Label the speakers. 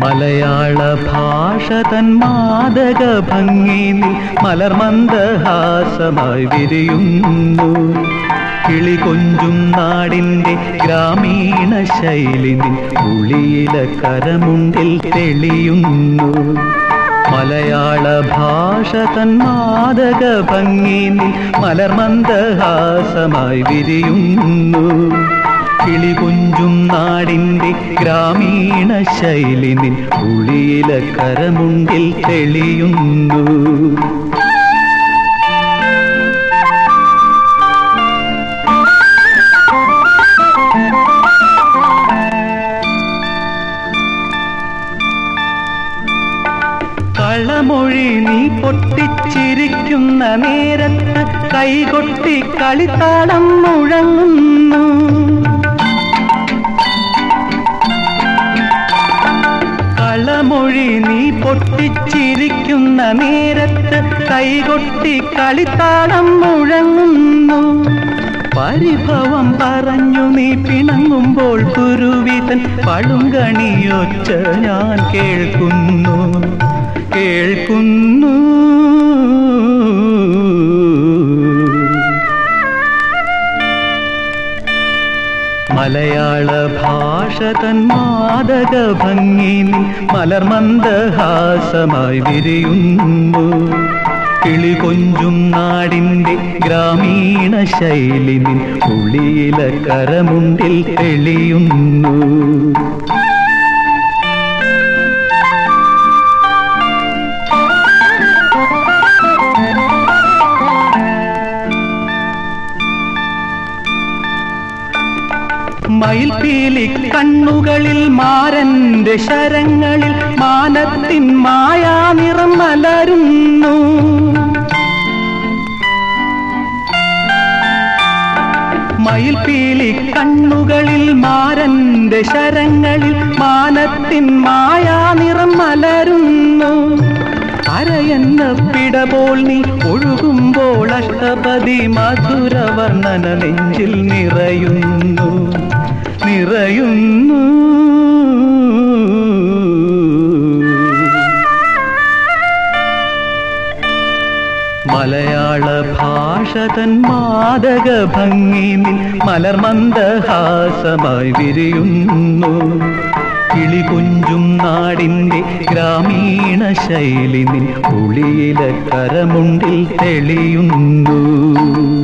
Speaker 1: മലയാള ഭാഷ തൻ മാദക ഭംഗി മലർമന്ദഹാസമായി വിരിയുന്നു കിളി കൊഞ്ചും നാടിൻ്റെ ഗ്രാമീണ ശൈലി നിൻ ഉളിയില കരമുണ്ടിൽ തെളിയുന്നു മലയാള ഭാഷ തൻ മാദക ഭംഗി മലർമന്ദഹാസമായി വിരിയുന്നു കിളി കൊഞ്ചും നാടിൻ്റെ ഗ്രാമീണ ശൈലി നിൻ ഉളിയില കരമുണ്ടിൽ തെളിയുന്നു കളമൊഴി നീ പൊട്ടിച്ചിരിക്കുന്ന നേരത്ത് കൈകൊട്ടി കളിത്താളം മുഴങ്ങുന്നു കളമൊഴി നീ പൊട്ടിച്ചിരിക്കുന്ന നേരത്ത് കൈകൊട്ടി കളിത്താളം മുഴങ്ങുന്നു പരിഭവം പറഞ്ഞു നീ പിണങ്ങുമ്പോൾ കുരുവിതൻ പളുങ്കണിയൊച്ച ഞാൻ കേൾക്കുന്നു കേൾക്കുന്നു മലയാള ഭാഷ തൻ മാദക ഭംഗി മലർമന്ദഹാസമായി വിരിയുന്നു കിളി കൊഞ്ചും നാടിൻ്റെ ഗ്രാമീണ ശൈലി നിൻ ഉളിയില കരമുണ്ടിൽ തെളിയുന്നു മയിൽപീലി കണ്ണുകളിൽ മാരന്റെ ശരങ്ങളിൽ മാനത്തിൻ മായാ നിറം മലരുന്നു മയിൽപീലി കണ്ണുകളിൽ മാരന്റെ ശരങ്ങളിൽ മാനത്തിൻ മായാ നിറം മലരുന്നു അരയെന്ന പിടപോൾ നീ ഒഴുകുമ്പോൾ അഷ്ടപതി മധുരവർണ്ണന നെഞ്ചിൽ നിറയുന്നു നിറയുന്നു മലയാള ഭാഷ തൻ മാദക ഭംഗി മലർമന്ദഹാസമായി വിരിയുന്നു കിളി കൊഞ്ചും നാടിൻ്റെ ഗ്രാമീണ ശൈലി നിൻ ഉളിയില കരമുണ്ടിൽ തെളിയുന്നു